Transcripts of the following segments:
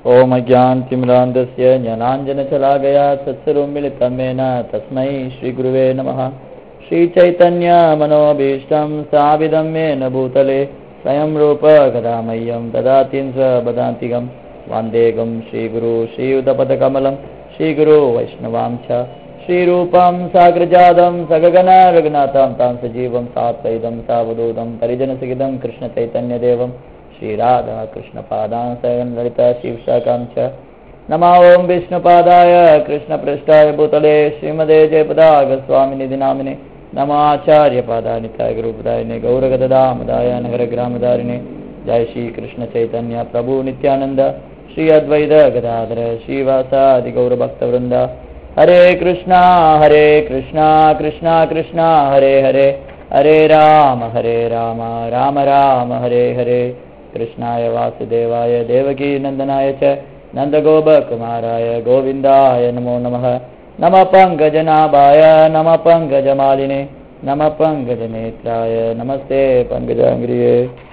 ॐ अज्ञानतिमिरान्धस्य ज्ञानाञ्जनशलाकया सत्सर्वं मिलितं येन तस्मै श्रीगुरुवे नमः श्रीचैतन्यमनोभीष्टं स्थापितं येन भूतले स्वयं रूप गदामह्यं ददातिं स्वपदान्तिकं वान्देकं श्रीगुरु श्रीयुतपदकमलं श्रीगुरु वैष्णवां च श्रीरूपं साग्रजातं सगगन रघुनाथं तां सजीवं सात्वैदं सावधूतं परिजनसहितं कृष्णचैतन्यदेवं श्रीराधा कृष्णपादां सगन् ललिता शिवशाखां च नमो ॐ विष्णुपादाय कृष्णपृष्ठाय भूतले श्रीमदे जयपदागस्वामिनिधि नामिने नमाचार्यपादानिताय गुरुपदायिने गौरगदामदाय नगरग्रामदारिणे जय श्रीकृष्णचैतन्य प्रभु नित्यानन्द श्री अद्वैत गदाधर श्रीवासादि गौरभक्तवृन्द हरे कृष्णा हरे कृष्णा कृष्णा कृष्णा हरे हरे हरे राम हरे राम राम राम हरे हरे कृष्णाय वासुदेवाय देवकी नन्दनाय च नन्दगोपकुमाराय गोविन्दाय नमो नमः नमः पङ्कजनाभाय नमः पङ्कजमालिने नमः पङ्कजनेत्राय नमस्ते पङ्कजाङ्ग्रिये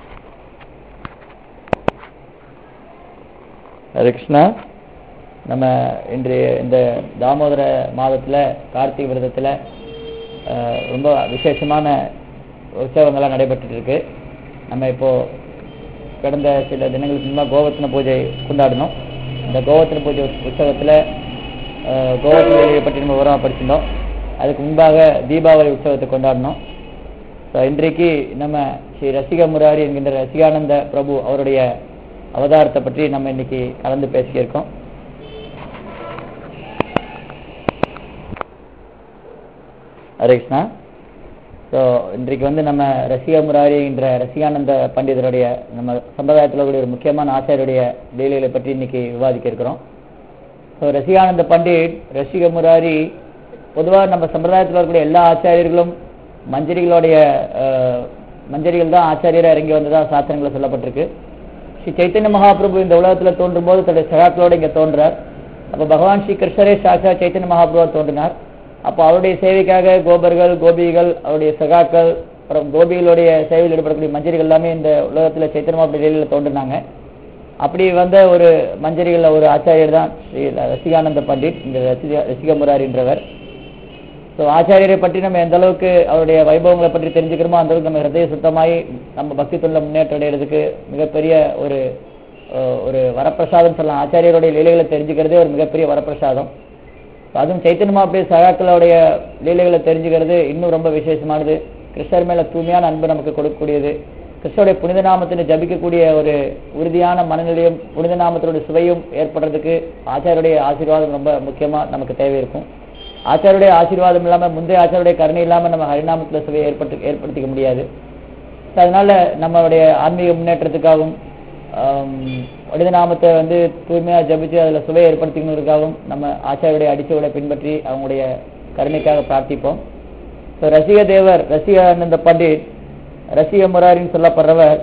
ஹரே கிருஷ்ணா நம்ம இன்றைய இந்த தாமோதர மாதத்தில் கார்த்திகை விரதத்தில் ரொம்ப விசேஷமான உற்சவங்கள்லாம் நடைபெற்றுட்டு இருக்கு நம்ம இப்போ கடந்த சில தினங்களுக்கு முன்பாக கோவர்த்தன பூஜை கொண்டாடினோம் இந்த கோவர்த்தன பூஜை உற்சவத்தில் கோவர்த்தன வேலையை பற்றி நம்ம விவரமாக படிச்சிருந்தோம் அதுக்கு முன்பாக தீபாவளி உற்சவத்தை கொண்டாடினோம் ஸோ இன்றைக்கு நம்ம ஸ்ரீ ரசிக முராரி என்கின்ற ரசிகானந்த பிரபு அவருடைய அவதாரத்தை பற்றி நம்ம இன்னைக்கு கலந்து பேசியிருக்கோம் ஹரே கிருஷ்ணா ஸோ இன்றைக்கு வந்து நம்ம ரசிக முராரி என்ற ரசிகானந்த பண்டிதருடைய நம்ம சம்பிரதாயத்தில் கூடிய ஒரு முக்கியமான ஆச்சாரியருடைய லீலைகளை பற்றி இன்னைக்கு விவாதிக்க இருக்கிறோம் ஸோ ரசிகானந்த பண்டிட் ரசிக முராரி பொதுவாக நம்ம சம்பிரதாயத்தில் வரக்கூடிய எல்லா ஆச்சாரியர்களும் மஞ்சரிகளுடைய மஞ்சரிகள் தான் ஆச்சாரியராக இறங்கி வந்ததா சாஸ்திரங்களில் சொல்லப்பட்டிருக்கு ஸ்ரீ சைத்தன்ய மகாபிரபு இந்த உலகத்தில் தோன்றும் போது தன்னுடைய சகாக்களோடு இங்கே தோன்றார் அப்போ பகவான் ஸ்ரீ கிருஷ்ணரே சாட்சா சைத்தன்ய மகாபிரபுவா தோன்றினார் அப்போ அவருடைய சேவைக்காக கோபர்கள் கோபிகள் அவருடைய சகாக்கள் அப்புறம் கோபிகளுடைய சேவையில் ஈடுபடக்கூடிய மஞ்சரிகள் எல்லாமே இந்த உலகத்தில் சைத்தன்ய மகாபிரபு தோன்றினாங்க அப்படி வந்த ஒரு மஞ்சரிகளில் ஒரு ஆச்சாரியர் தான் ஸ்ரீ ரசிகானந்த பண்டிட் இந்த ரசிக ரசிக முராரின்றவர் ஸோ ஆச்சாரியரை பற்றி நம்ம எந்த அளவுக்கு அவருடைய வைபவங்களை பற்றி தெரிஞ்சுக்கிறோமோ அந்த அளவுக்கு நம்ம ஹிருதய சுத்தமாகி நம்ம பக்தி தொழில முன்னேற்றம் அடைகிறதுக்கு மிகப்பெரிய ஒரு ஒரு வரப்பிரசாதம் சொல்லலாம் ஆச்சாரியருடைய லீலைகளை தெரிஞ்சுக்கிறதே ஒரு மிகப்பெரிய வரப்பிரசாதம் அதுவும் சைத்தன்யமா அப்படியே சகாக்களுடைய லீலைகளை தெரிஞ்சுக்கிறது இன்னும் ரொம்ப விசேஷமானது கிருஷ்ணர் மேல தூய்மையான அன்பு நமக்கு கொடுக்கக்கூடியது கிருஷ்ணருடைய புனித நாமத்தினை ஜபிக்கக்கூடிய ஒரு உறுதியான மனநிலையும் புனித நாமத்தினுடைய சுவையும் ஏற்படுறதுக்கு ஆச்சாரியருடைய ஆசீர்வாதம் ரொம்ப முக்கியமா நமக்கு தேவை இருக்கும் ஆச்சாருடைய ஆசீர்வாதம் இல்லாம முந்தைய ஆச்சாருடைய கருணை இல்லாம நம்ம ஹரிநாமத்துல சுவையை ஏற்பட்டு ஏற்படுத்திக்க முடியாது அதனால நம்மளுடைய ஆன்மீக முன்னேற்றத்துக்காகவும் மனித நாமத்தை வந்து தூய்மையா ஜபிச்சு அதுல சுவையை ஏற்படுத்திக்கிறதுக்காகவும் நம்ம ஆச்சாரியுடைய அடிச்சுவடை பின்பற்றி அவங்களுடைய கருணைக்காக பிரார்த்திப்போம் ஸோ ரசிக தேவர் ரசிகானந்த பண்டிட் ரசிக முராரின்னு சொல்லப்படுறவர்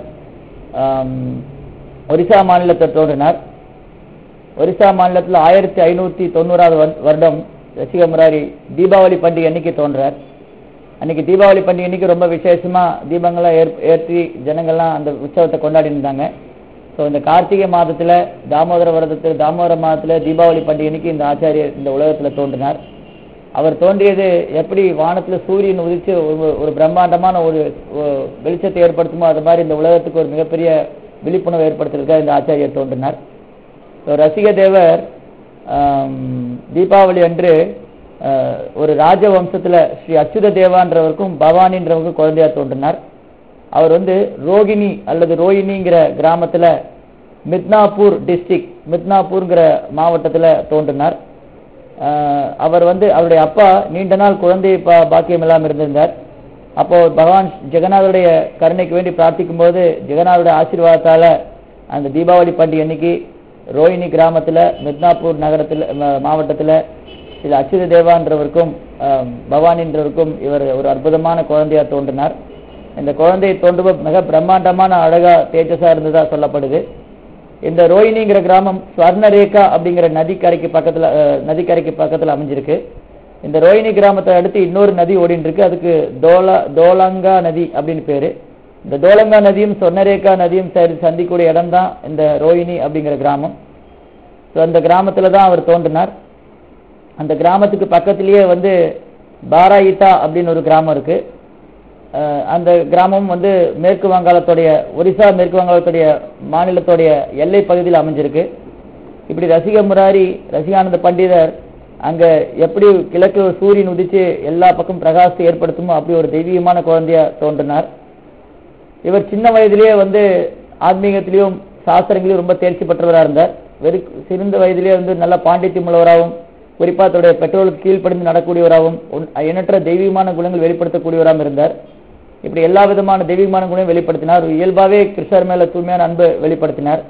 ஒரிசா மாநிலத்தை தோன்றினார் ஒரிசா மாநிலத்தில் ஆயிரத்தி ஐநூத்தி தொண்ணூறாவது வருடம் ரசிக முராரி தீபாவளி பண்டிகை அன்னைக்கு தோன்றார் அன்னைக்கு தீபாவளி பண்டிகை அன்னைக்கு ரொம்ப விசேஷமா தீபங்கள்லாம் ஏற்றி ஜனங்கள்லாம் அந்த உற்சவத்தை கொண்டாடி இருந்தாங்க ஸோ இந்த கார்த்திகை மாதத்துல தாமோதர விரதத்தில் தாமோதர மாதத்துல தீபாவளி பண்டிகை அன்னைக்கு இந்த ஆச்சாரியர் இந்த உலகத்துல தோன்றினார் அவர் தோன்றியது எப்படி வானத்துல சூரியன் உதிச்சு ஒரு பிரம்மாண்டமான ஒரு வெளிச்சத்தை ஏற்படுத்துமோ அது மாதிரி இந்த உலகத்துக்கு ஒரு மிகப்பெரிய விழிப்புணர்வு ஏற்படுத்துறதுக்காக இந்த ஆச்சாரியர் தோன்றினார் ஸோ ரசிக தேவர் தீபாவளி அன்று ஒரு ராஜ வம்சத்துல ஸ்ரீ அச்சுத தேவான்றவருக்கும் பவானின்றவருக்கும் குழந்தையா தோன்றினார் அவர் வந்து ரோகிணி அல்லது ரோஹிணிங்கிற கிராமத்துல மித்னாப்பூர் டிஸ்ட்ரிக்ட் மித்னாப்பூர்ங்கிற மாவட்டத்துல தோன்றினார் அவர் வந்து அவருடைய அப்பா நீண்ட நாள் குழந்தை பாக்கியம் இல்லாமல் இருந்திருந்தார் அப்போ பகவான் ஜெகநாதருடைய கருணைக்கு வேண்டி பிரார்த்திக்கும் போது ஜெகநாதருடைய ஆசீர்வாதத்தால அந்த தீபாவளி பண்டிகை அன்னைக்கு ரோஹிணி கிராமத்துல மித்னாப்பூர் நகரத்துல மாவட்டத்துல சில அச்சுத தேவான்றவருக்கும் பவானின்றவருக்கும் இவர் ஒரு அற்புதமான குழந்தையா தோன்றினார் இந்த குழந்தையை தோன்றுவ மிக பிரம்மாண்டமான அழகா தேஜஸா இருந்ததா சொல்லப்படுது இந்த ரோஹிணிங்கிற கிராமம் ஸ்வர்ணரேகா அப்படிங்கிற நதிக்கரைக்கு பக்கத்துல நதிக்கரைக்கு பக்கத்துல அமைஞ்சிருக்கு இந்த ரோஹிணி கிராமத்தை அடுத்து இன்னொரு நதி ஓடிட்டு இருக்கு அதுக்கு தோலா தோலங்கா நதி அப்படின்னு பேரு இந்த தோலங்கா நதியும் சொர்ணரேகா நதியும் சரி சந்திக்கூடிய இடம் தான் இந்த ரோஹிணி அப்படிங்கிற கிராமம் ஸோ அந்த கிராமத்துல தான் அவர் தோன்றினார் அந்த கிராமத்துக்கு பக்கத்திலேயே வந்து பாராயித்தா அப்படின்னு ஒரு கிராமம் இருக்கு அஹ் அந்த கிராமம் வந்து மேற்கு வங்காளத்துடைய ஒரிசா மேற்கு வங்காளத்துடைய மாநிலத்துடைய எல்லை பகுதியில் அமைஞ்சிருக்கு இப்படி ரசிக முராரி ரசிகானந்த பண்டிதர் அங்க எப்படி கிழக்கு சூரியன் உதிச்சு எல்லா பக்கம் பிரகாசத்தை ஏற்படுத்துமோ அப்படி ஒரு தெய்வீகமான குழந்தையா தோன்றினார் இவர் சின்ன வயதிலேயே வந்து ஆத்மீகத்திலையும் சாஸ்திரங்களையும் ரொம்ப தேர்ச்சி பெற்றவராக இருந்தார் வெறு சிறந்த வயதிலேயே வந்து நல்ல பாண்டித்யம் உள்ளவராகவும் குறிப்பா தன்னுடைய பெற்றோருக்கு கீழ்ப்படிந்து நடக்கூடியவராகவும் உன்- எண்ணற்ற தெய்வீகமான குணங்கள் வெளிப்படுத்தக்கூடியவராகவும் இருந்தார் இப்படி எல்லா விதமான தெய்வீகமான குணம் வெளிப்படுத்தினார் இயல்பாவே கிருஷ்ணர் மேல தூய்மையான அன்பு வெளிப்படுத்தினார்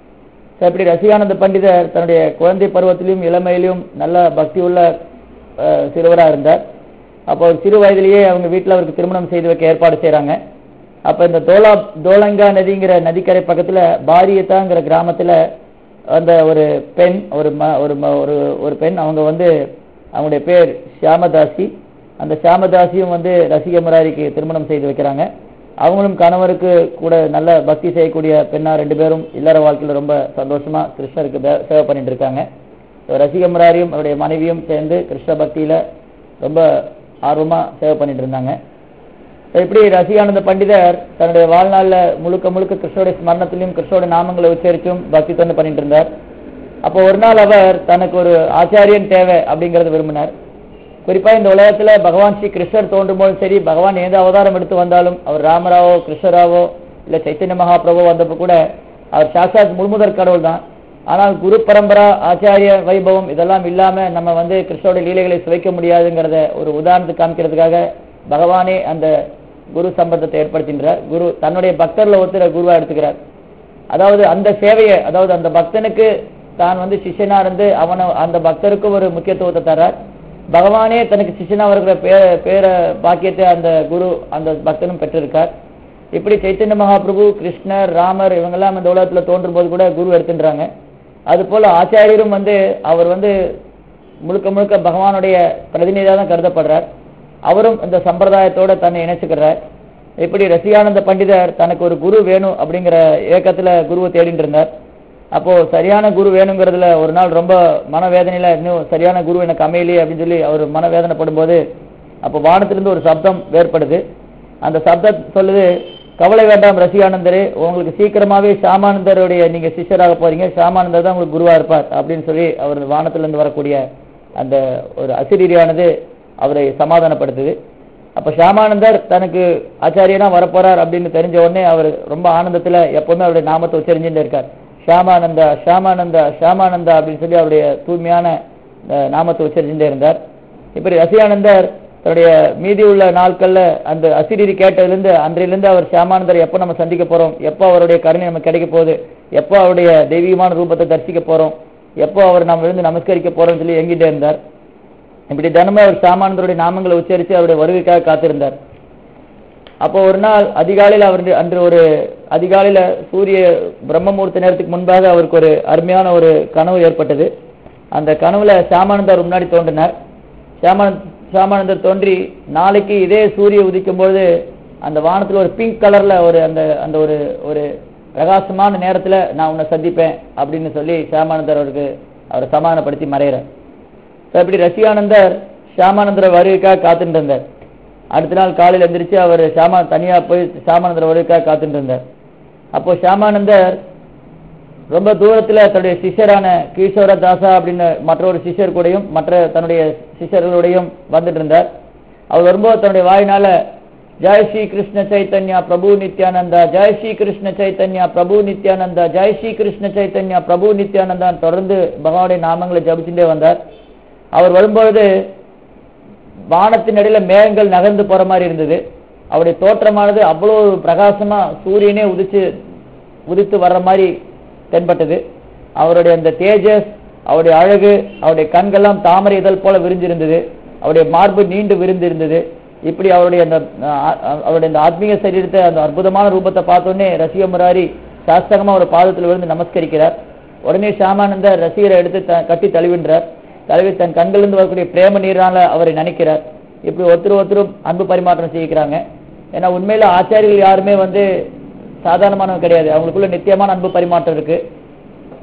So, இப்படி ரசிகானந்த பண்டிதர் தன்னுடைய குழந்தை பருவத்திலும் இளமையிலும் நல்ல பக்தி உள்ள அஹ், சிறுவரா இருந்தார் அப்போ ஒரு சிறு வயதிலேயே அவங்க வீட்டில் அவருக்கு திருமணம் செய்து வைக்க ஏற்பாடு செய்றாங்க அப்ப இந்த தோலா தோலங்கா நதிங்கிற நதிக்கரை பக்கத்துல பாரியத்தாங்கிற கிராமத்துல அந்த ஒரு பெண் ஒரு ம- ஒரு ம- ஒரு ஒரு பெண் அவங்க வந்து அவங்களுடைய பேர் ஷியாமதாசி அந்த ஷியாமதாசியும் வந்து ரசிக முராரிக்கு திருமணம் செய்து வைக்கிறாங்க அவங்களும் கணவருக்கு கூட நல்ல பக்தி செய்யக்கூடிய பெண்ணா ரெண்டு பேரும் இல்லற வாழ்க்கையில ரொம்ப சந்தோஷமா கிருஷ்ணருக்கு பே- சேவை பண்ணிட்டு இருக்காங்க So, ரசிக முராரியும் அவருடைய மனைவியும் சேர்ந்து கிருஷ்ண பக்தியில ரொம்ப ஆர்வமா சேவை பண்ணிட்டு இருந்தாங்க So, இப்படி ரசிகானந்த பண்டிதர் தன்னுடைய வாழ்நாள்ல முழுக்க முழுக்க கிருஷ்ணருடைய ஸ்மரணத்திலும் கிருஷ்ணருடைய நாமங்களை உச்சரிச்சும் பக்தி தொண்டு பண்ணிட்டு இருந்தார் அப்போ ஒரு நாள் அவர் தனக்கு ஒரு ஆச்சாரியன் தேவை அப்படிங்கறத விரும்பினார் குறிப்பா இந்த உலகத்துல பகவான் ஸ்ரீ கிருஷ்ணர் தோன்றும் போதும் சரி பகவான் எந்த அவதாரம் எடுத்து வந்தாலும் அவர் ராமராவோ கிருஷ்ணராவோ இல்ல சைத்தன்ய மகாபிரபு வந்தப்ப கூட அவர் சாட்சாத் முழுமுதற் கடவுள் தான் ஆனால் குரு பரம்பரா ஆச்சாரிய வைபவம் இதெல்லாம் இல்லாம நம்ம வந்து கிருஷ்ணருடைய லீலைகளை சுவைக்க முடியாதுங்கிறத ஒரு உதாரணத்துக்கு காமிக்கிறதுக்காக பகவானே அந்த குரு சம்பந்தத்தை ஏற்படுத்துகின்றார் குரு தன்னுடைய பக்தர்ல ஒருத்தர குருவா எடுத்துக்கிறார் அதாவது அந்த சேவையை அதாவது அந்த பக்தனுக்கு தான் வந்து சிஷ்யனா இருந்து அவனை அந்த பக்தருக்கு ஒரு முக்கியத்துவத்தை தர்றார் பகவானே தனக்கு சிஷ்யனா வருகிற பேர பேர பாக்கியத்தை அந்த குரு அந்த பக்தனும் பெற்றிருக்கார் இப்படி சைத்தன்ய மகாபிரபு கிருஷ்ணர் ராமர் இவங்கெல்லாம் இந்த உலகத்துல தோன்றும் போது கூட குரு எடுத்துன்றாங்க அது போல ஆச்சாரியரும் வந்து அவர் வந்து முழுக்க முழுக்க பகவானுடைய பிரதிநிதியாக தான் கருதப்படுறார் அவரும் இந்த சம்பிரதாயத்தோட தன்னை இணைச்சுக்கிறார் இப்படி ரசிகானந்த பண்டிதர் தனக்கு ஒரு குரு வேணும் அப்படிங்கிற ஏக்கத்துல குருவை தேடிட்டு இருந்தார் அப்போ சரியான குரு வேணுங்கிறதுல ஒரு நாள் ரொம்ப மனவேதனையில இன்னும் சரியான குரு எனக்கு அமையலையே அப்படின்னு சொல்லி அவர் மனவேதனைப்படும் போது அப்போ வானத்திலிருந்து ஒரு சப்தம் வேறுபடுது அந்த சப்தம் சொல்லுது கவலை வேண்டாம் ரசிகானந்தரே உங்களுக்கு சீக்கிரமாவே ஷாமானந்தருடைய நீங்க சிஷ்யராக போறீங்க ஷாமானந்தர் தான் உங்களுக்கு குருவா இருப்பார் அப்படின்னு சொல்லி அவர் வானத்திலிருந்து வரக்கூடிய அந்த ஒரு அசிரீரியானது அவரை சமாதானப்படுத்துது அப்ப ஷாமானந்தர் தனக்கு ஆச்சாரியனா வரப்போறார் அப்படின்னு தெரிஞ்ச உடனே அவர் ரொம்ப ஆனந்தத்துல எப்பவுமே அவருடைய நாமத்தை உச்சரிஞ்சுட்டு இருக்கார் ஷாமானந்தா ஷாமானந்தா ஷாமானந்தா அப்படின்னு சொல்லி அவருடைய தூய்மையான அஹ், நாமத்தை உச்சரிச்சுட்டே இருந்தார் இப்படி ரசிகானந்தர் தன்னுடைய மீதி உள்ள நாட்கள்ல அந்த அசிரீரி கேட்டதிலிருந்து அன்றையிலிருந்து அவர் ஷியாமானந்தர் எப்போ நம்ம சந்திக்க போறோம் எப்போ அவருடைய கருணை நமக்கு கிடைக்க போகுது எப்போ அவருடைய தெய்வீகமான ரூபத்தை தரிசிக்க போறோம் எப்போ அவர் நம்ம விழுந்து நமஸ்கரிக்க போறோம்னு சொல்லி எங்கிட்டே இருந்தார் இப்படி தினமும் அவர் ஷியாமானந்தருடைய நாமங்களை உச்சரித்து அவருடைய வருகைக்காக காத்திருந்தார் அப்போ ஒரு நாள் அதிகாலையில் அவர் அன்று ஒரு அதிகாலையில சூரிய பிரம்மமுகூர்த்த நேரத்துக்கு முன்பாக அவருக்கு ஒரு அருமையான ஒரு கனவு ஏற்பட்டது அந்த கனவுல ஷியாமானந்தர் முன்னாடி தோன்றினார் ஷியாமானந்த் ஷியாமானந்தர் தோன்றி நாளைக்கு இதே சூரிய உதிக்கும் பொழுது அந்த வானத்துல ஒரு பிங்க் கலர்ல ஒரு அந்த அந்த ஒரு ஒரு பிரகாசமான நேரத்துல நான் உன்னை சந்திப்பேன் அப்படின்னு சொல்லி ஷியாமானந்தர் அவருக்கு அவரை சமாதானப்படுத்தி மறைகிறார் So, இப்படி ரசிகானந்தர் ஷியாமானந்தர வருகைக்காக காத்துட்டு இருந்தார் அடுத்த நாள் காலையில் எந்திரிச்சு அவர் ஷாமா தனியா போய் ஷியாமானந்தர் வருகைக்காக காத்துட்டு இருந்தார் அப்போ ஷியாமானந்தர் ரொம்ப தூரத்துல தன்னுடைய சிஷ்யரான கீஷோர தாசா அப்படின்னு மற்றொரு சிஷ்யர் கூடயும் மற்ற தன்னுடைய சிஷ்யர்களோடையும் வந்துட்டு இருந்தார் அவர் வரும்போது தன்னுடைய வாயினால ஜெய் ஸ்ரீ கிருஷ்ண சைத்தன்யா பிரபு நித்யானந்தா ஜெய் ஸ்ரீ கிருஷ்ண சைத்தன்யா பிரபு நித்யானந்தா ஜெய் ஸ்ரீ கிருஷ்ண சைத்தன்யா பிரபு நித்யானந்தான் தொடர்ந்து பகவானுடைய நாமங்களை ஜபிச்சுட்டே வந்தார் அவர் வரும்பொழுது வானத்தின் இடையில மேகங்கள் நகர்ந்து போற மாதிரி இருந்தது அவருடைய தோற்றமானது அவ்வளவு பிரகாசமா சூரியனே உதிச்சு உதித்து வர்ற மாதிரி தென்பட்டது அவருடைய அந்த தேஜஸ் அவருடைய அழகு அவருடைய கண்கள்லாம் தாமரை இதழ் போல விரிஞ்சிருந்தது அவருடைய மார்பு நீண்டு விரிந்திருந்தது இப்படி அவருடைய அந்த அஹ், அஹ், அவருடைய அந்த ஆத்மீக சரீரத்தை அந்த அற்புதமான ரூபத்தை பார்த்தோன்னே ரசிக முராரி சாஸ்திரமா ஒரு பாதத்தில் விழுந்து நமஸ்கரிக்கிறார் உடனே ஷாமானந்தர் ரசிகரை எடுத்து த- கட்டி தழுவின்றார் தழுவி தன் கண்களிலிருந்து வரக்கூடிய பிரேம நீரால அவரை நினைக்கிறார் இப்படி ஒருத்தர் ஒருத்தரும் அன்பு பரிமாற்றம் செய்கிறாங்க ஏன்னா உண்மையில ஆச்சாரியர்கள் யாருமே வந்து சாதாரணமானவங்க கிடையாது அவங்களுக்குள்ள நித்தியமான அன்பு பரிமாற்றம் இருக்கு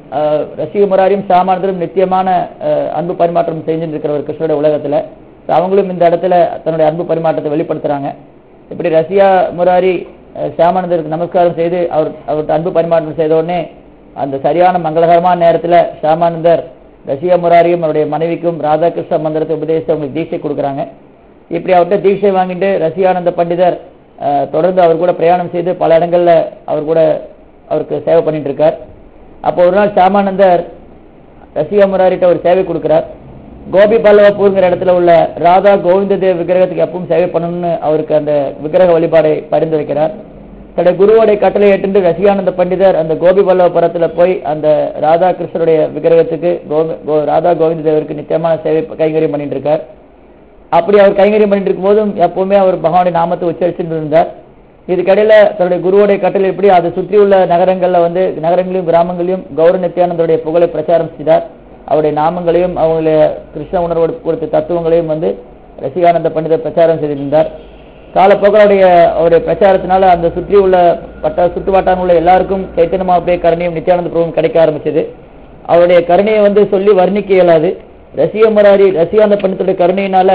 அஹ், ரசிக முராரியும் சாமானத்திலும் நித்தியமான அஹ், அன்பு பரிமாற்றம் செஞ்சுட்டு இருக்கிறவர் கிருஷ்ணருடைய உலகத்துல So, அவங்களும் இந்த இடத்துல தன்னுடைய அன்பு பரிமாற்றத்தை வெளிப்படுத்துறாங்க இப்படி ரஷ்யா முராரி அஹ், சாமானந்தருக்கு நமஸ்காரம் செய்து அவர் அவர்கிட்ட அன்பு பரிமாற்றம் செய்த உடனே அந்த சரியான மங்களகரமான நேரத்துல சாமானந்தர் ரஷ்யா முராரியும் அவருடைய மனைவிக்கும் ராதாகிருஷ்ண மந்திரத்தை உபதேசித்து அவங்களுக்கு தீட்சை கொடுக்குறாங்க இப்படி அவர்கிட்ட தீட்சை வாங்கிட்டு ரசிகானந்த பண்டிதர் அஹ், தொடர்ந்து அவர் கூட பிரயாணம் செய்து பல இடங்கள்ல அவர் கூட அவருக்கு சேவை பண்ணிட்டு இருக்கார் அப்போ ஒரு நாள் சாமானந்தர் ரசிகா முராரிட்ட ஒரு சேவை கொடுக்கிறார் கோபி பல்லவப்பூர்ங்கிற இடத்துல உள்ள ராதா கோவிந்த தேவ் விக்கிரகத்துக்கு எப்பவும் சேவை பண்ணணும்னு அவருக்கு அந்த விக்கிரக வழிபாடை பரிந்துரைக்கிறார் தன்னுடைய குருவோடைய கட்டளை ஏற்று ரசிகானந்த பண்டிதர் அந்த கோபி பல்லவபுரத்துல போய் அந்த ராதா கிருஷ்ணருடைய விக்கிரகத்துக்கு கோவி கோ- ராதா கோவிந்த தேவருக்கு நித்தியமான சேவை கைங்கரியம் பண்ணிட்டு இருக்கார் அப்படி அவர் கைங்கரியம் பண்ணிட்டு இருக்கும் போதும் எப்பவுமே அவர் பகவானுடைய நாமத்தை உச்சரிச்சுட்டு இருந்தார் இதுக்கடையில தன்னுடைய குருவோடைய கட்டளை எப்படி அதை சுற்றி உள்ள நகரங்கள்ல வந்து நகரங்களையும் கிராமங்களையும் கௌர நித்யானந்தருடைய புகழை பிரச்சாரம் செய்தார் அவருடைய நாமங்களையும் அவங்களுடைய கிருஷ்ண உணர்வோடு கொடுத்த தத்துவங்களையும் வந்து ரசிகானந்த பண்டிதர் பிரச்சாரம் செய்திருந்தார் காலப்போக்கில் அவருடைய அவருடைய பிரச்சாரத்தினால அந்த சுற்றி உள்ள வட்ட சுற்று வட்டாரம் உள்ள எல்லாருக்கும் சைத்தன்ய அப்படியே கருணையும் நித்யானந்த பிரபுவும் கிடைக்க ஆரம்பிச்சது அவருடைய கருணையை வந்து சொல்லி வர்ணிக்க இயலாது ரசிக முராரி ரசிகானந்த பண்டிதருடைய கருணையினால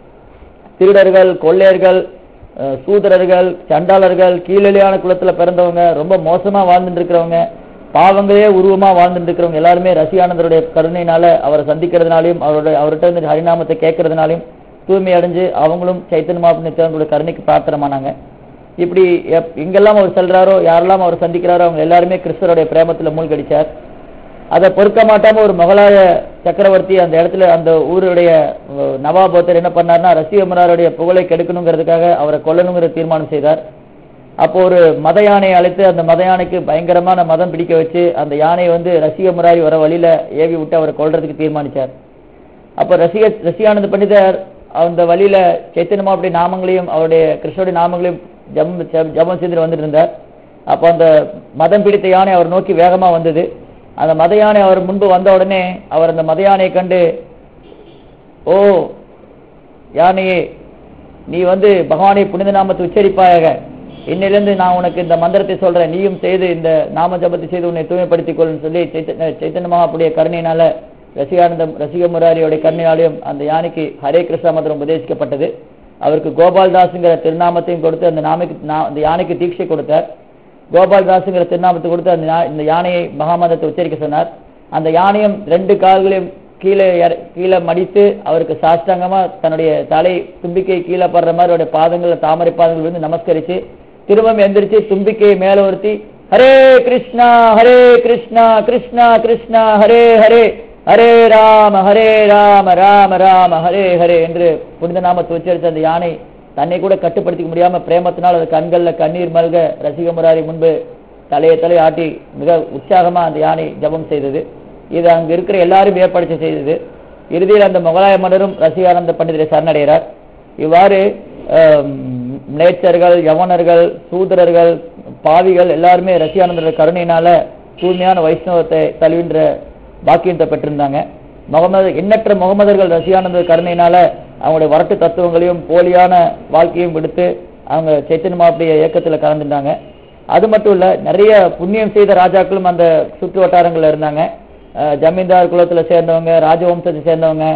திருடர்கள் கொள்ளையர்கள் அஹ், சூதரர்கள் சண்டாளர்கள் கீழலியான குலத்துல பிறந்தவங்க ரொம்ப மோசமா வாழ்ந்துட்டு இருக்கிறவங்க பாவங்களே உருவமா வாழ்ந்துட்டு இருக்கிறவங்க எல்லாருமே ரசிகானந்தருடைய கருணையினால அவரை சந்திக்கிறதுனாலையும் அவருடைய அவர்கிட்ட இருந்து ஹரிநாமத்தை கேட்கறதுனாலையும் தூய்மை அடைஞ்சு அவங்களும் சைத்தன்ய மாப்பு நித்யானந்தருடைய கருணைக்கு பிரார்த்தனமானாங்க இப்படி எப்- எங்கெல்லாம் அவர் செல்றாரோ யாரெல்லாம் அவர் சந்திக்கிறாரோ அவங்க எல்லாருமே கிறிஸ்தருடைய பிரேமத்துல மூழ்கடிச்சார் அதை பொறுக்க மாட்டாம ஒரு முகலாய சக்கரவர்த்தி அந்த இடத்துல அந்த ஊருடைய அஹ், நவாபோத்தர் என்ன பண்ணார்னா ரசிகமராருடைய புகழை கெடுக்கணுங்கிறதுக்காக அவரை கொல்லணுங்கிற தீர்மானம் செய்தார் அப்போ ஒரு மத யானையை அழைத்து அந்த மத யானைக்கு பயங்கரமான மதம் பிடிக்க வச்சு அந்த யானையை வந்து ரசிக முராரி வர வழியில ஏவி விட்டு அவரை கொல்றதுக்கு தீர்மானிச்சார் அப்ப ரசிக ரசிகானந்த பண்டிதர் அந்த வழியில சைத்தன்யமா அப்படி நாமங்களையும் அவருடைய கிருஷ்ணருடைய நாமங்களையும் ஜம் ஜம்- ஜபம் செய்து வந்துட்டு இருந்தார் அப்போ அந்த மதம் பிடித்த யானை அவர் நோக்கி வேகமா வந்தது அந்த மத யானை அவர் முன்பு வந்த உடனே அவர் அந்த மத யானையை கண்டு ஓ யானையே நீ வந்து பகவானை புனித நாமத்தை உச்சரிப்பாயாக இன்னிலிருந்து நான் உனக்கு இந்த மந்திரத்தை சொல்றேன் நீயும் செய்து இந்த நாம ஜபத்தை செய்து உன்னை தூய்மைப்படுத்திக் கொள்ளுன்னு சொல்லி சைத்தன்ய சைத்தன்ய மகாப்புடைய கருணையினால ரசிகானந்தம் ரசிக முராரியோட கருணையாலையும் அந்த யானைக்கு ஹரே கிருஷ்ணா மந்திரம் உபதேசிக்கப்பட்டது அவருக்கு கோபால்தாஸுங்கிற திருநாமத்தையும் கொடுத்து அந்த நாமைக்கு நா- அந்த யானைக்கு தீட்சை கொடுத்தார் கோபால்தாஸுங்கிற திருநாமத்தை கொடுத்து அந்த யா- இந்த யானையை மகாமந்திரத்தை உச்சரிக்க சொன்னார் அந்த யானையும் ரெண்டு கால்களையும் கீழே இற- கீழே மடித்து அவருக்கு சாஷ்டாங்கமா தன்னுடைய தலை தும்பிக்கை கீழே படுற மாதிரி அவருடைய பாதங்கள்ல தாமரை பாதங்கள் வந்து நமஸ்கரிச்சு திரும்பவும் எந்திரிச்சு தும்பிக்கையை மேல ஒருத்தி ஹரே கிருஷ்ணா ஹரே கிருஷ்ணா கிருஷ்ணா கிருஷ்ணா ஹரே ஹரே ஹரே ராம ஹரே ராம ராம ராம ஹரே ஹரே என்று புனித நாமத்தை உச்சரித்த அந்த யானை தன்னை கூட கட்டுப்படுத்திக்க முடியாம பிரேமத்தினால் அது கண்கள்ல கண்ணீர் மல்க ரசிக முராரி முன்பு தலையை தலை ஆட்டி மிக உற்சாகமா அந்த யானை ஜெபம் செய்தது இது அங்க இருக்கிற எல்லாரும் ஏற்படுத்தி செய்தது இறுதியில் அந்த முகலாய மன்னரும் ரசிகானந்த பண்டிதரை சரணடைகிறார் இவ்வாறு ஆம், மிளேச்சர்கள் யவனர்கள் சூதரர்கள் பாவிகள் எல்லாருமே ரசிகானந்தரோட கருணையினால தூய்மையான வைஷ்ணவத்தை தழுவின்ற பாக்கியத்தை பெற்றிருந்தாங்க முகமது எண்ணற்ற முகமதர்கள் ரசிகானந்தர் கருணையினால அவங்களுடைய வரட்டு தத்துவங்களையும் போலியான வாழ்க்கையும் விடுத்து அவங்க சைத்தன்ய மாப்பிடைய இயக்கத்துல கலந்துட்டாங்க அது மட்டும் இல்ல நிறைய புண்ணியம் செய்த ராஜாக்களும் அந்த சுற்று வட்டாரங்கள்ல இருந்தாங்க அஹ் ஜமீன்தார் குலத்துல சேர்ந்தவங்க ராஜவம்சத்தை சேர்ந்தவங்க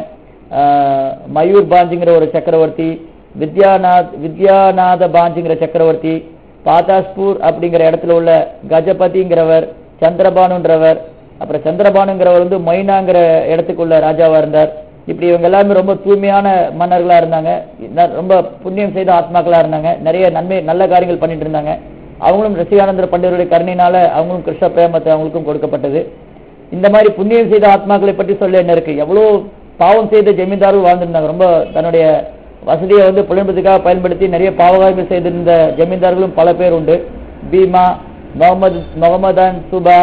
அஹ் மயூர் பாஞ்சிங்கிற ஒரு சக்கரவர்த்தி வித்யாநாத் வித்யாநாத பாஞ்சிங்கிற சக்கரவர்த்தி பாதாஸ்பூர் அப்படிங்கிற இடத்துல உள்ள கஜபதிங்கிறவர் சந்திரபானுன்றவர் அப்புறம் சந்திரபானுங்கிறவர் வந்து மொய்னாங்கிற இடத்துக்குள்ள ராஜாவா இருந்தார் இப்படி இவங்க எல்லாருமே ரொம்ப தூய்மையான மன்னர்களா இருந்தாங்க ந- ரொம்ப புண்ணியம் செய்த ஆத்மாக்களா இருந்தாங்க நிறைய நன்மை நல்ல காரியங்கள் பண்ணிட்டு இருந்தாங்க அவங்களும் ரசிகானந்தர பண்டிதருடைய கருணையினால அவங்களும் கிருஷ்ண பிரேமத்தை அவங்களுக்கும் கொடுக்கப்பட்டது இந்த மாதிரி புண்ணியம் செய்த ஆத்மாக்களை பற்றி சொல்ல என்ன இருக்கு எவ்வளவு பாவம் செய்த ஜமீன்தாரும் வாழ்ந்திருந்தாங்க ரொம்ப தன்னுடைய வசதியை வந்து புலம்புறதுக்காக பயன்படுத்தி நிறைய பாவகாரங்கள் செய்திருந்த ஜமீன்தார்களும் பல பேர் உண்டு பீமா முகமது முகமதான் சுபா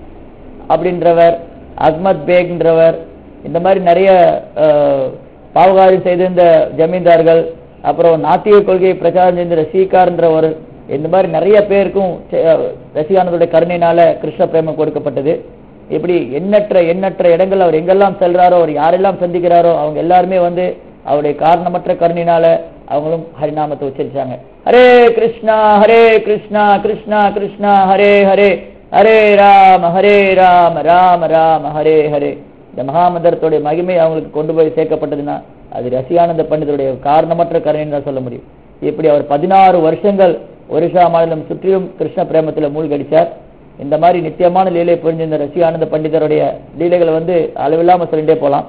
அப்படின்றவர் அஹ்மத் பேக்ன்றவர் இந்த மாதிரி நிறைய அஹ், பாவகாரியம் செய்திருந்த ஜமீன்தார்கள் அப்புறம் நாத்திக கொள்கையை பிரச்சாரம் செய்த சீகார்ன்ற ஒரு இந்த மாதிரி நிறைய பேருக்கும் செ- ரசிகானந்தருடைய கருணையினால கிருஷ்ண பிரேமம் கொடுக்கப்பட்டது இப்படி எண்ணற்ற எண்ணற்ற இடங்கள் அவர் எங்கெல்லாம் செல்றாரோ அவர் யாரெல்லாம் சந்திக்கிறாரோ அவங்க எல்லாருமே வந்து அவருடைய காரணமற்ற கருணையினால அவங்களும் ஹரிநாமத்தை உச்சரிச்சாங்க ஹரே கிருஷ்ணா ஹரே கிருஷ்ணா கிருஷ்ணா கிருஷ்ணா ஹரே ஹரே ஹரே ராம ஹரே ராம ராம ராம ஹரே ஹரே இந்த மகாமந்திரத்துடைய மகிமை அவங்களுக்கு கொண்டு போய் சேர்க்கப்பட்டதுன்னா அது ரசியானந்த பண்டிதருடைய காரணமற்ற கருணைன்னு தான் சொல்ல முடியும் இப்படி அவர் பதினாறு வருஷங்கள் ஒரிசா மாநிலம் சுற்றிலும் கிருஷ்ண பிரேமத்துல மூழ்கடிச்சார் இந்த மாதிரி நித்தியமான லீலை புரிஞ்சிருந்த ரசியானந்த பண்டிதருடைய லீலைகளை வந்து அளவில்லாம சொல்லிட்டே போலாம்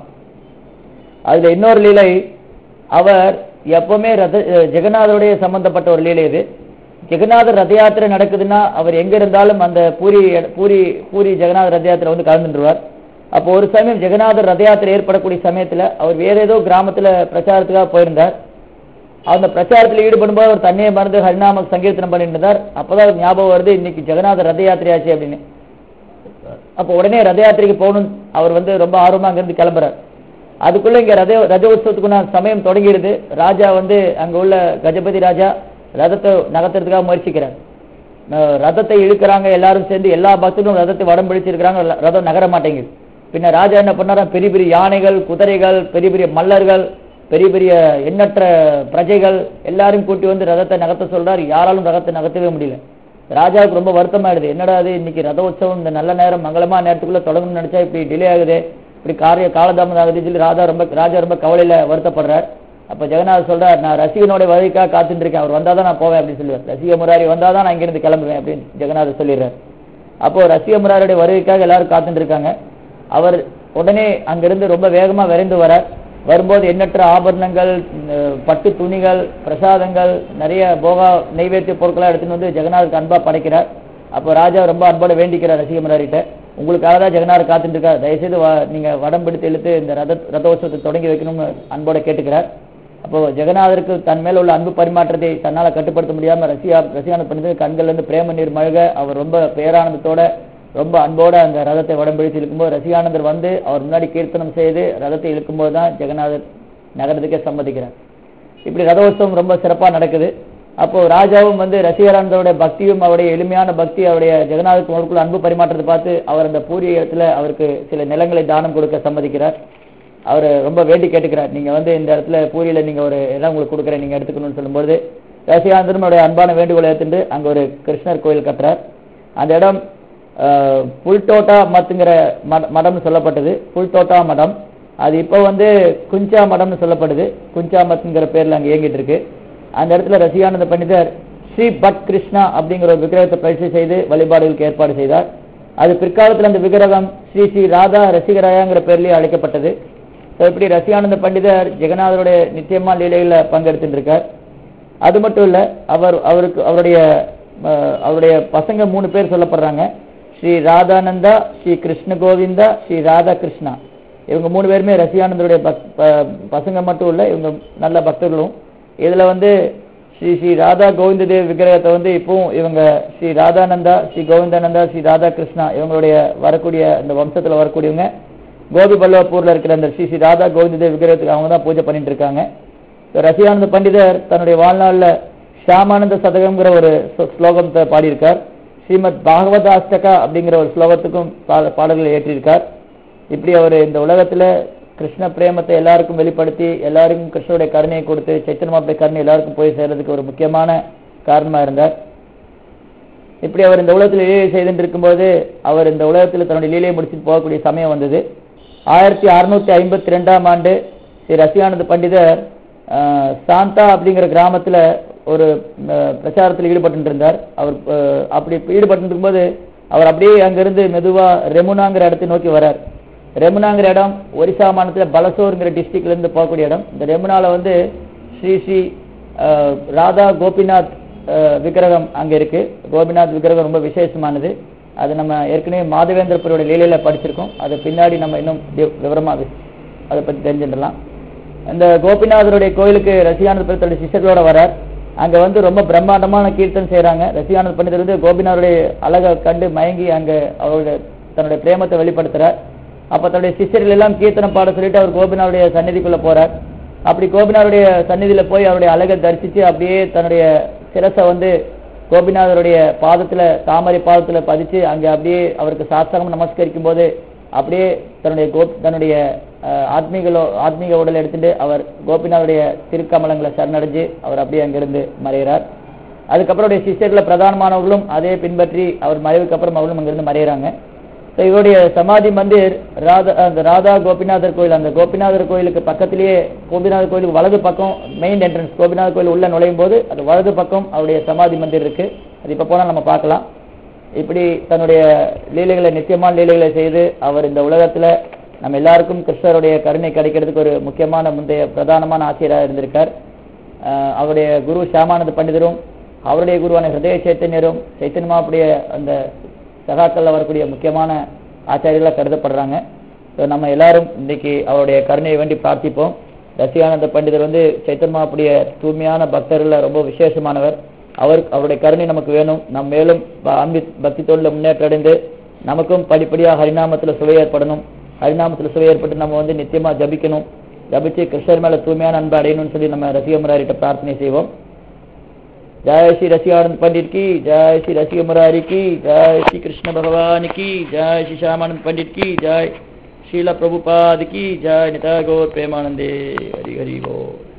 அதுல இன்னொரு லீலை அவர் எப்பவுமே ரத ஜெகநாதருடைய சம்பந்தப்பட்ட ஒரு லீலை இது ஜெகநாதர் ரத யாத்திரை நடக்குதுன்னா அவர் எங்க இருந்தாலும் அந்த பூரி பூரி பூரி ஜெகநாதர் ரத யாத்திரை வந்து கலந்துருவார் அப்போ ஒரு சமயம் ஜெகநாதர் ரத யாத்திரை ஏற்படக்கூடிய சமயத்துல அவர் வேற ஏதோ கிராமத்துல பிரச்சாரத்துக்காக போயிருந்தார் அந்த பிரச்சாரத்தில் ஈடுபடும் போது அவர் தன்னையே மறந்து ஹரிநாம சங்கீர்த்தனம் பண்ணிட்டு இருந்தார் அப்பதான் அவருக்கு ஞாபகம் வருது இன்னைக்கு ஜெகநாதர் ரத யாத்திரையாச்சு அப்படின்னு அப்போ உடனே ரத யாத்திரைக்கு போகணும் அவர் வந்து ரொம்ப ஆர்வமா அங்கிருந்து கிளம்புறார் அதுக்குள்ள இங்க ரத ரத உற்சவத்துக்குள்ள சமயம் தொடங்கிடுது ராஜா வந்து அங்க உள்ள கஜபதி ராஜா ரதத்தை நகர்த்துறதுக்காக முயற்சிக்கிறார் அஹ் ரதத்தை இழுக்கிறாங்க எல்லாரும் சேர்ந்து எல்லா பக்தர்களும் ரதத்தை வடம் பிடிச்சிருக்கிறாங்க ல- ரதம் நகர மாட்டேங்குது பின்ன ராஜா என்ன பண்ணாரா பெரிய பெரிய யானைகள் குதிரைகள் பெரிய பெரிய மல்லர்கள் பெரிய பெரிய எண்ணற்ற பிரஜைகள் எல்லாரும் கூட்டி வந்து ரதத்தை நகர்த்த சொல்றாரு யாராலும் ரதத்தை நகர்த்தவே முடியல ராஜாவுக்கு ரொம்ப வருத்தமாயிடுது என்னடா அது இன்னைக்கு ரத உற்சவம் இந்த நல்ல நேரம் மங்களமா நேரத்துக்குள்ள தொடங்கணும்னு நினைச்சா இப்படி டிலே ஆகுது இப்படி காரிய காலதாமதம் ஆகுதுன்னு சொல்லி ராஜா ரொம்ப ராஜா ரொம்ப கவலையில வருத்தப்படுறார் அப்ப ஜெகநாத் சொல்றார் நான் ரசிகனோட வருகைக்காக காத்துட்டு இருக்கேன் அவர் வந்தாதான் நான் போவேன் அப்படின்னு சொல்லுவார் ரசிக முராரி வந்தாதான் நான் இங்கிருந்து கிளம்புவேன் அப்படின்னு ஜெகநாத் சொல்லிடுறார் அப்போ ரசிக முராரியுடைய வருகைக்காக எல்லாரும் காத்துட்டு இருக்காங்க அவர் உடனே அங்கிருந்து ரொம்ப வேகமா விரைந்து வரார் வரும்போது எண்ணற்ற ஆபரணங்கள் அஹ், பட்டு துணிகள் பிரசாதங்கள் நிறைய போகா நைவேத்திய பொருட்களா எடுத்துன்னு வந்து ஜெகநாதருக்கு அன்பா படைக்கிறார் அப்போ ராஜா ரொம்ப அன்போட வேண்டிக்கிறார் ரசிக முராரிட்ட உங்களுக்காக தான் ஜெகநாதர் காத்துட்டு இருக்கார் தயவுசெய்து வ- நீங்க வடம் பிடித்து இழுத்து இந்த ரத ரதோற்சவத்தை தொடங்கி வைக்கணும்னு அன்போட கேட்டுக்கிறார் அப்போ ஜெகநாதருக்கு தன் மேல உள்ள அன்பு பரிமாற்றத்தை தன்னால கட்டுப்படுத்த முடியாம ரசியா ரசிகான பண்ணிட்டு கண்கள்ல இருந்து பிரேம நீர் மழுக அவர் ரொம்ப பேரானந்தத்தோட ரொம்ப அன்போட அந்த ரதத்தை வடம்பிடித்து இழுக்கும்போது ரசிகானந்தர் வந்து அவர் முன்னாடி கீர்த்தனம் செய்து ரதத்தை இழுக்கும்போது தான் ஜெகநாதர் நகரத்துக்கே சம்மதிக்கிறார் இப்படி ரதோற்சவம் ரொம்ப சிறப்பா நடக்குது அப்போ ராஜாவும் வந்து ரசிகரானந்தருடைய பக்தியும் அவருடைய எளிமையான பக்தி அவருடைய ஜெகநாதருக்கு அவருக்குள்ள அன்பு பரிமாற்றத்தை பார்த்து அவர் அந்த பூரிய இடத்துல அவருக்கு சில நிலங்களை தானம் கொடுக்க சம்மதிக்கிறார் அவர் ரொம்ப வேண்டி கேட்டுக்கிறார் நீங்க வந்து இந்த இடத்துல பூரியில நீங்க ஒரு இடம் உங்களுக்கு கொடுக்குறேன் நீங்க எடுத்துக்கணும்னு சொல்லும்போது ரசிகானந்தரும் அவருடைய அன்பான வேண்டுகோளை ஏற்றுண்டு அங்க ஒரு கிருஷ்ணர் கோயில் கட்டுறார் அந்த இடம் அஹ், புல்டோட்டா மத்துங்கிற மட- மடம்னு சொல்லப்பட்டது புல்டோட்டா மடம் அது இப்போ வந்து குஞ்சா மடம்னு சொல்லப்படுது குஞ்சா மத்துங்கிற பேர்ல அங்க இயங்கிட்டு இருக்கு அந்த இடத்துல ரசிகானந்த பண்டிதர் ஸ்ரீ பட் கிருஷ்ணா அப்படிங்கிற ஒரு விக்கிரகத்தை பரிசு செய்து வழிபாடுகளுக்கு ஏற்பாடு செய்தார் அது பிற்காலத்தில் அந்த விக்கிரகம் ஸ்ரீ ஸ்ரீ ராதா ரசிகராயாங்கிற பேர்லயே அழைக்கப்பட்டது So, இப்படி ரசிகானந்த பண்டிதர் ஜெகநாதருடைய நிச்சயமா லீலையில பங்கெடுத்துட்டு இருக்கார் அது மட்டும் இல்ல அவர் அவருக்கு அவருடைய அஹ், அவருடைய பசங்க மூணு பேர் சொல்லப்படுறாங்க ஸ்ரீ ராதானந்தா ஸ்ரீ கிருஷ்ண கோவிந்தா ஸ்ரீ ராதா கிருஷ்ணா இவங்க மூணு பேருமே ரசிகானந்தருடைய பக்- ப- பசங்க மட்டும் இல்ல இவங்க நல்ல பக்தர்களும் இதுல வந்து ஸ்ரீ ஸ்ரீ ராதா கோவிந்த தேவ் விக்கிரகத்தை வந்து இப்பவும் இவங்க ஸ்ரீ ராதானந்தா ஸ்ரீ கோவிந்தானந்தா ஸ்ரீ ராதா கிருஷ்ணா இவங்களுடைய வரக்கூடிய இந்த வம்சத்துல வரக்கூடியவங்க கோபி பல்லவப்பூர்ல இருக்கிற அந்த ஸ்ரீ ஸ்ரீ ராதா கோவிந்த தேவ் விக்கிரகத்துக்கு அவங்க தான் பூஜை பண்ணிட்டு இருக்காங்க So, ரசிகானந்த பண்டிதர் தன்னுடைய வாழ்நாள்ல ஷியாமானந்த சதகம்ங்கிற ஒரு ஸ்லோ- ஸ்லோகத்தை பாடியிருக்கார் ஸ்ரீமத் பாகவத அஷ்டகா அப்படிங்கிற ஒரு ஸ்லோகத்துக்கும் பா- பாடல்களை ஏற்றியிருக்கார் இப்படி அவர் இந்த உலகத்துல கிருஷ்ண பிரேமத்தை எல்லாருக்கும் வெளிப்படுத்தி எல்லாருக்கும் கிருஷ்ணருடைய கருணையை கொடுத்து சைத்தன்யமாவுடைய கருணை எல்லாருக்கும் போய் சேர்றதுக்கு ஒரு முக்கியமான காரணமா இருந்தார் இப்படி அவர் இந்த உலகத்தில் லீலை செய்துட்டு இருக்கும்போது அவர் இந்த உலகத்தில் தன்னுடைய லீலையை முடிச்சுட்டு போகக்கூடிய சமயம் வந்தது ஆயிரத்தி அறுநூத்தி ஐம்பத்தி ரெண்டாம் ஆண்டு ஸ்ரீ ரசிகானந்த பண்டிதர் ஆஹ், சாந்தா அப்படிங்கிற கிராமத்துல ஒரு ஆஹ், பிரச்சாரத்தில் ஈடுபட்டு இருந்தார் அவர் ஆஹ், அப்படி ஈடுபட்டு இருக்கும்போது அவர் அப்படியே அங்கிருந்து மெதுவா ரெமுனாங்கிற இடத்தை நோக்கி வரார் ரெமுனாங்கிற இடம் ஒரிசா மாநிலத்துல பலசோருங்கிற டிஸ்ட்ரிக்ட்ல இருந்து போகக்கூடிய இடம் இந்த ரெமுனால வந்து ஸ்ரீ ஸ்ரீ ஆஹ், ராதா கோபிநாத் ஆஹ், விக்கிரகம் அங்க இருக்கு கோபிநாத் விக்கிரகம் ரொம்ப விசேஷமானது அது நம்ம ஏற்கனவே மாதவேந்திரப்பருடைய லீலையில படிச்சிருக்கோம் அது பின்னாடி நம்ம இன்னும் வி- விவரமா வி- அதை பத்தி தெரிஞ்சுக்கலாம் இந்த கோபிநாதருடைய கோயிலுக்கு ரசிகானந்த பண்டிதருடைய சிஷ்யர்களோட வரார் அங்க வந்து ரொம்ப பிரம்மாண்டமான கீர்த்தனம் செய்றாங்க ரசிகானந்த பண்டிதர் வந்து கோபிநாதருடைய அழகை கண்டு மயங்கி அங்க அவருடைய தன்னுடைய பிரேமத்தை வெளிப்படுத்துறார் அப்ப தன்னுடைய சிஷ்யர்கள் எல்லாம் கீர்த்தனம் பாட சொல்லிட்டு அவர் கோபிநாதருடைய சந்நிதிக்குள்ள போறார் அப்படி கோபிநாதருடைய சந்நிதியில போய் அவருடைய அழகை தரிசிச்சு அப்படியே தன்னுடைய சிரசை வந்து கோபிநாதருடைய பாதத்துல தாமரை பாதத்துல பதிச்சு அங்க அப்படியே அவருக்கு சாஸ்திரம் நமஸ்கரிக்கும் போது அப்படியே தன்னுடைய கோ தன்னுடைய அஹ், ஆத்மீகளோ ஆத்மீக உடலை எடுத்துட்டு அவர் கோபிநாதருடைய திருக்கமலங்களை சரணடைஞ்சு அவர் அப்படியே அங்கிருந்து மறைகிறார் அதுக்கப்புறம் அவருடைய சிஷ்யர்களில் பிரதானமானவர்களும் அதே பின்பற்றி அவர் மறைவுக்கு அப்புறம் அவர்களும் அங்கிருந்து மறையிறாங்க ஸோ இவருடைய சமாதி மந்திர் ராதா அந்த ராதா கோபிநாதர் கோயில் அந்த கோபிநாதர் கோயிலுக்கு பக்கத்திலேயே கோபிநாதர் கோயிலுக்கு வலது பக்கம் மெயின் என்ட்ரன்ஸ் கோபிநாதர் கோயில் உள்ள நுழையும் போது அது வலது பக்கம் அவருடைய சமாதி மந்திர் இருக்கு அது இப்போ போனால் நம்ம பார்க்கலாம் இப்படி தன்னுடைய லீலைகளை நித்தியமான லீலைகளை செய்து அவர் இந்த உலகத்துல நம்ம எல்லாருக்கும் கிருஷ்ணருடைய கருணை கிடைக்கிறதுக்கு ஒரு முக்கியமான முந்தைய பிரதானமான ஆசிரியராக இருந்திருக்கார் ஆஹ் அவருடைய குரு ஷியாமானந்த பண்டிதரும் அவருடைய குருவான ஹிருதய சைத்தன்யரும் சைத்தன்யமாவுடைய அந்த சகாக்கள்ல வரக்கூடிய முக்கியமான ஆச்சாரியர்களாக கருதப்படுறாங்க ஸோ நம்ம எல்லாரும் இன்னைக்கு அவருடைய கருணையை வேண்டி பிரார்த்திப்போம் ரசிகானந்த பண்டிதர் வந்து சைத்தன்மாவுடைய தூய்மையான பக்தர்ல ரொம்ப விசேஷமானவர் அவர் அவருடைய கருணை நமக்கு வேணும் நம் மேலும் ப- அன்பி பக்தி தொழில முன்னேற்றம் அடைந்து நமக்கும் படிப்படியாக ஹரிநாமத்துல சுவை ஏற்படணும் ஹரிநாமத்துல சுவை ஏற்பட்டு நம்ம வந்து நித்தியமா ஜபிக்கணும் ஜபிச்சு கிருஷ்ணர் மேல தூய்மையான அன்பை அடையணும்னு சொல்லி நம்ம ரசிக முராரிட்ட பிரார்த்தனை செய்வோம் जय श्री रसियानंद पंडित की जय श्री रसिक मुरारी की जय श्री कृष्ण भगवान की जय श्री श्यामानंद पंडित की जय श्रीला प्रभुपाद की जय निता गौर प्रेमानंदे हरि हरि बोल